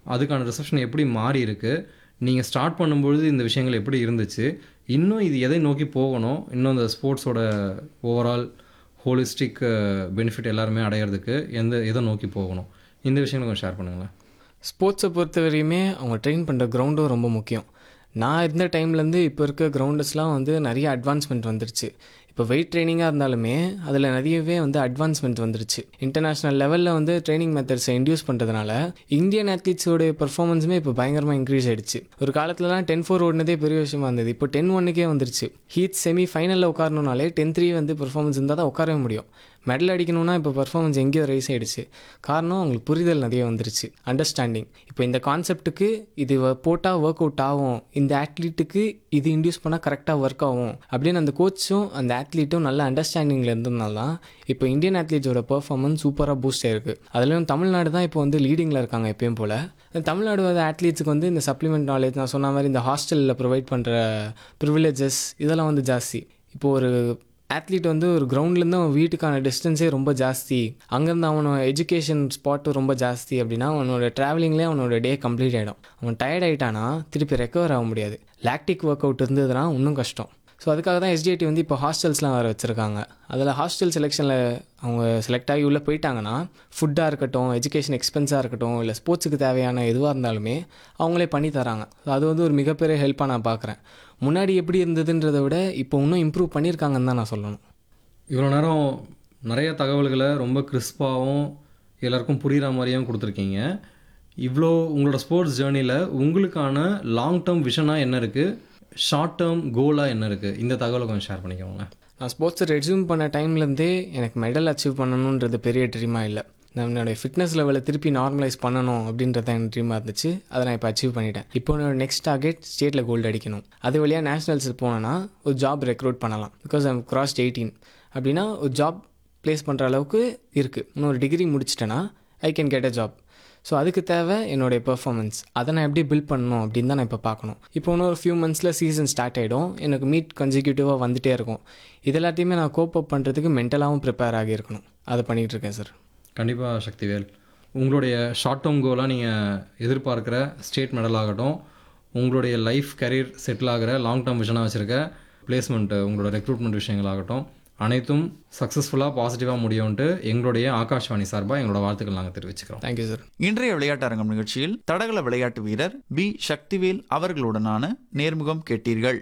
அதுக்கான ரிசப்ஷன் எப்படி மாறி இருக்கு நீங்கள் ஸ்டார்ட் பண்ணும்பொழுது இந்த விஷயங்கள் எப்படி இருந்துச்சு இன்னும் இது எதை நோக்கி போகணும் இன்னும் இந்த ஸ்போர்ட்ஸோட ஓவரால் ஹோலிஸ்டிக் பெனிஃபிட் எல்லாருமே அடையிறதுக்கு எந்த எதை நோக்கி போகணும் இந்த விஷயங்களை கொஞ்சம் ஷேர் பண்ணுங்களேன் ஸ்போர்ட்ஸை பொறுத்த வரையுமே அவங்க ட்ரெயின் பண்ணுற கிரவுண்டும் ரொம்ப முக்கியம் நான் இருந்த டைம்லேருந்து இப்போ இருக்க கிரவுண்டஸ்லாம் வந்து நிறைய அட்வான்ஸ்மெண்ட் வந்துருச்சு இப்போ வெயிட் ட்ரைனிங்காக இருந்தாலுமே அதில் நிறையவே வந்து அட்வான்ஸ்மெண்ட் வந்துருச்சு இன்டர்நேஷ்னல் லெவலில் வந்து ட்ரைனிங் மெத்தட்ஸை இன்டியூஸ் பண்ணுறதுனால இந்தியன் அத்லீட்ஸோடைய பெர்ஃபார்மன்ஸுமே இப்போ பயங்கரமாக இன்க்ரீஸ் ஆயிடுச்சு ஒரு காலத்துலலாம் டென் ஃபோர் ஓடினதே பெரிய விஷயமா இருந்தது இப்போ டென் ஒன்னுக்கே வந்துருச்சு ஹீட் செமி ஃபைனலில் உட்காரணுனாலே டென் த்ரீ வந்து பெர்ஃபார்மன்ஸ் இருந்தால் தான் உட்காரவே முடியும் மெடல் அடிக்கணும்னா இப்போ பர்ஃபார்மன்ஸ் எங்கேயோ ரைஸ் ஆயிடுச்சு காரணம் அவங்களுக்கு புரிதல் நிறைய வந்துருச்சு அண்டர்ஸ்டாண்டிங் இப்போ இந்த கான்செப்ட்டுக்கு இது போட்டால் ஒர்க் அவுட் ஆகும் இந்த ஆத்லீட்டுக்கு இது இன்டியூஸ் பண்ணால் கரெக்டாக ஒர்க் ஆகும் அப்படின்னு அந்த கோச்சும் அந்த ஆத்லீட்டும் நல்ல அண்டர்ஸ்டாண்டிங்கில் இருந்ததுனால தான் இப்போ இந்தியன் ஆத்லீட்ஸோட பெர்ஃபார்மன்ஸ் சூப்பராக பூஸ்ட் ஆயிருக்கு அதுலேயும் தமிழ்நாடு தான் இப்போ வந்து லீடிங்கில் இருக்காங்க எப்பயும் போல் தமிழ்நாடு ஆத்லீட்ஸுக்கு வந்து இந்த சப்ளிமெண்ட் நாலேஜ் நான் சொன்ன மாதிரி இந்த ஹாஸ்டலில் ப்ரொவைட் பண்ணுற ப்ரிவிலேஜஸ் இதெல்லாம் வந்து ஜாஸ்தி இப்போ ஒரு ஆத்லீட் வந்து ஒரு கிரவுண்ட்லேருந்து அவன் வீட்டுக்கான டிஸ்டன்ஸே ரொம்ப ஜாஸ்தி அங்கேருந்து அவனோட எஜுகேஷன் ஸ்பாட்டும் ரொம்ப ஜாஸ்தி அப்படின்னா அவனோட ட்ராவலிங்லேயே அவனோட டே கம்ப்ளீட் ஆகிடும் அவன் டயர்ட் ஆகிட்டானா திருப்பி ரெக்கவர் ஆக முடியாது லாக்டிக் ஒர்க் அவுட் இருந்ததுன்னா இன்னும் கஷ்டம் ஸோ அதுக்காக தான் எஸ்டிஐடி வந்து இப்போ ஹாஸ்டல்ஸ்லாம் வேறு வச்சுருக்காங்க அதில் ஹாஸ்டல் செலெக்ஷனில் அவங்க செலக்ட் ஆகி உள்ளே போயிட்டாங்கன்னா ஃபுட்டாக இருக்கட்டும் எஜுகேஷன் எக்ஸ்பென்ஸாக இருக்கட்டும் இல்லை ஸ்போர்ட்ஸுக்கு தேவையான எதுவாக இருந்தாலுமே அவங்களே பண்ணி தராங்க ஸோ அது வந்து ஒரு மிகப்பெரிய ஹெல்ப்பாக நான் பார்க்குறேன் முன்னாடி எப்படி இருந்ததுன்றதை விட இப்போ இன்னும் இம்ப்ரூவ் பண்ணியிருக்காங்கன்னு தான் நான் சொல்லணும் இவ்வளோ நேரம் நிறைய தகவல்களை ரொம்ப கிறிஸ்பாகவும் எல்லாருக்கும் புரிகிற மாதிரியும் கொடுத்துருக்கீங்க இவ்வளோ உங்களோட ஸ்போர்ட்ஸ் ஜேர்னியில் உங்களுக்கான லாங் டேர்ம் விஷனாக என்ன இருக்குது ஷார்ட் டேர்ம் கோலாக என்ன இருக்குது இந்த தகவலை கொஞ்சம் ஷேர் பண்ணிக்கோங்க நான் ஸ்போர்ட்ஸை ரெஸ்யூம் பண்ண டைம்லேருந்தே எனக்கு மெடல் அச்சீவ் பண்ணணுன்றது பெரிய ட்ரீமாக இல்லை நான் என்னுடைய ஃபிட்னஸ் லெவலை திருப்பி நார்மலைஸ் பண்ணணும் அப்படின்றது எனக்கு ட்ரீமாக இருந்துச்சு அதை நான் இப்போ அச்சீவ் பண்ணிட்டேன் இப்போ என்னோட நெக்ஸ்ட் டார்கெட் ஸ்டேட்டில் கோல்டு அடிக்கணும் அது வழியாக நேஷனல்ஸ் போனேன்னா ஒரு ஜாப் ரெக்ரூட் பண்ணலாம் பிகாஸ் ஐம் கிராஸ்ட் எயிட்டீன் அப்படின்னா ஒரு ஜாப் ப்ளேஸ் பண்ணுற அளவுக்கு இருக்குது இன்னொரு டிகிரி முடிச்சிட்டேன்னா I can get a job so அதுக்கு தேவை என்னுடைய பெர்ஃபார்மன்ஸ் அதை நான் எப்படி பில்ட் பண்ணணும் அப்படின்னு தான் நான் இப்போ பார்க்கணும் இப்போ இன்னொரு ஃபியூ மந்த்ஸில் சீசன் ஸ்டார்ட் ஆகிடும் எனக்கு மீட் கன்சிக்யூட்டிவாக வந்துகிட்டே இருக்கும் இது எல்லாத்தையுமே நான் கோப் அப் பண்ணுறதுக்கு மென்டலாகவும் ப்ரிப்பேர் ஆகியிருக்கணும் அதை பண்ணிகிட்டு இருக்கேன் சார் கண்டிப்பாக சக்திவேல் உங்களுடைய ஷார்ட் டேர்ம் கோலாக நீங்கள் எதிர்பார்க்குற ஸ்டேட் மெடல் ஆகட்டும் உங்களுடைய லைஃப் கரியர் செட்டில் ஆகிற லாங் டேர்ம் விஷனாக வச்சுருக்க பிளேஸ்மெண்ட்டு உங்களோட ரெக்ரூட்மெண்ட் விஷயங்களாகட்டும் அனைத்தும் சக்ஸஸ்ஃபுல்லாக பாசிட்டிவாக முடியும்ன்ட்டு எங்களுடைய ஆகாஷ்வாணி சார்பாக எங்களோட வாழ்த்துக்கள் நாங்கள் தெரிவிச்சுக்கிறோம் தேங்க்யூ சார் இன்றைய விளையாட்டரங்கம் நிகழ்ச்சியில் தடகள விளையாட்டு வீரர் பி சக்திவேல் அவர்களுடனான நேர்முகம் கேட்டீர்கள்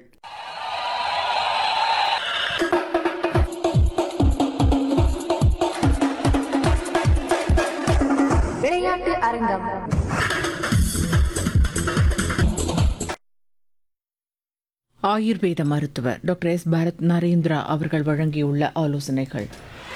விளையாட்டு அரங்கம் ஆயுர்வேத மருத்துவர் டாக்டர் எஸ் பாரத் நரேந்திரா அவர்கள் வழங்கியுள்ள ஆலோசனைகள்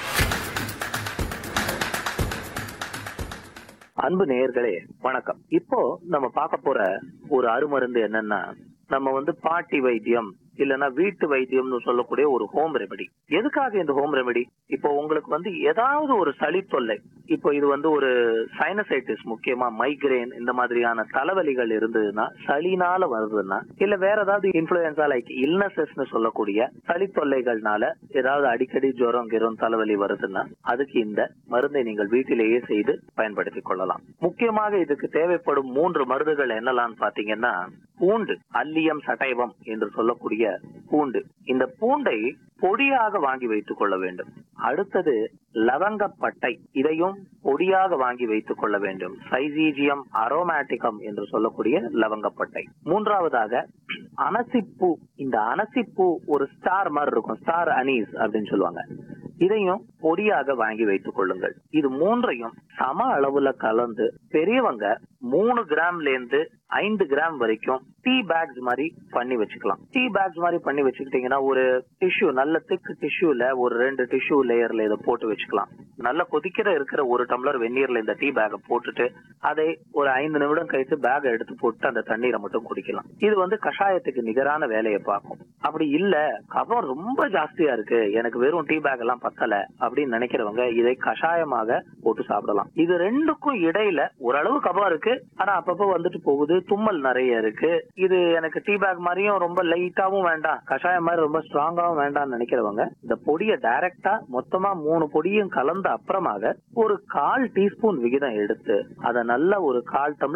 அன்பு நேயர்களே வணக்கம் இப்போ நம்ம பார்க்க போற ஒரு அருமருந்து என்னன்னா நம்ம வந்து பாட்டி வைத்தியம் இல்லைன்னா வீட்டு வைத்தியம்னு சொல்லக்கூடிய ஒரு ஹோம் ரெமெடி எதுக்காக இந்த ஹோம் ரெமெடி இப்போ உங்களுக்கு வந்து ஏதாவது ஒரு சளி தொல்லை இப்போ இது வந்து ஒரு சைனசைட்டிஸ் முக்கியமா மைக்ரேன் இந்த மாதிரியான தலைவலிகள் இருந்ததுன்னா சளினால வருதுன்னா இல்ல வேற ஏதாவது இன்ஃபுளுன்சா லைக் இல்னசஸ்னு சொல்லக்கூடிய சளி தொல்லைகள்னால ஏதாவது அடிக்கடி ஜுரம் கிரம் தலைவலி வருதுன்னா அதுக்கு இந்த மருந்தை நீங்கள் வீட்டிலேயே செய்து பயன்படுத்திக் கொள்ளலாம் முக்கியமாக இதுக்கு தேவைப்படும் மூன்று மருந்துகள் என்னலாம் பாத்தீங்கன்னா பூண்டு அல்லியம் சட்டைவம் என்று சொல்லக்கூடிய பூண்டு இந்த பூண்டை பொடியாக வாங்கி வைத்துக் கொள்ள வேண்டும் அடுத்தது லவங்கப்பட்டை இதையும் பொடியாக வாங்கி வைத்துக் கொள்ள வேண்டும் சைசீஜியம் அரோமேட்டிகம் என்று சொல்லக்கூடிய லவங்கப்பட்டை மூன்றாவதாக அனசிப்பூ இந்த அனசிப்பூ ஒரு ஸ்டார் மாதிரி இருக்கும் ஸ்டார் அனீஸ் அப்படின்னு சொல்லுவாங்க இதையும் பொடியாக வாங்கி வைத்துக் கொள்ளுங்கள் இது மூன்றையும் சம அளவுல கலந்து பெரியவங்க மூணு கிராம்ல இருந்து ஐந்து கிராம் வரைக்கும் டீ பேக்ஸ் மாதிரி பண்ணி வச்சுக்கலாம் டீ பேக்ஸ் மாதிரி பண்ணி வச்சுக்கிட்டீங்கன்னா ஒரு டிஷ்யூ நல்ல திக் டிஷ்யூல ஒரு ரெண்டு டிஷ்யூ லேயர்ல இதை போட்டு வச்சுக்கலாம் நல்ல கொதிக்கிற இருக்கிற ஒரு டம்ளர் வெந்நீர்ல இந்த டீ பேக்கை போட்டுட்டு அதை ஒரு ஐந்து நிமிடம் கழித்து பேக்கை எடுத்து போட்டு அந்த தண்ணீரை மட்டும் குடிக்கலாம் இது வந்து கஷாயத்துக்கு நிகரான வேலையை பார்க்கும் அப்படி இல்ல கபம் ரொம்ப ஜாஸ்தியா இருக்கு எனக்கு வெறும் டீ பேக் எல்லாம் பத்தல அப்படின்னு நினைக்கிறவங்க இதை கஷாயமாக போட்டு சாப்பிடலாம் இது ரெண்டுக்கும் இடையில ஓரளவு கபம் இருக்கு ஆனா அப்பப்போ வந்துட்டு போகுது தும்மல் நிறைய இருக்கு இது எனக்கு டீ பேக் மாதிரியும் ரொம்ப லைட்டாவும் வேண்டாம் கஷாயம் மாதிரி ரொம்ப ஸ்ட்ராங்காவும் வேண்டாம்னு நினைக்கிறவங்க இந்த பொடியை டைரக்டா மொத்தமா மூணு பொடியும் கலந்த அப்புறமாக ஒரு கால் டீஸ்பூன் விகிதம் எடுத்து அதை நல்ல ஒரு கால் டம்ளர்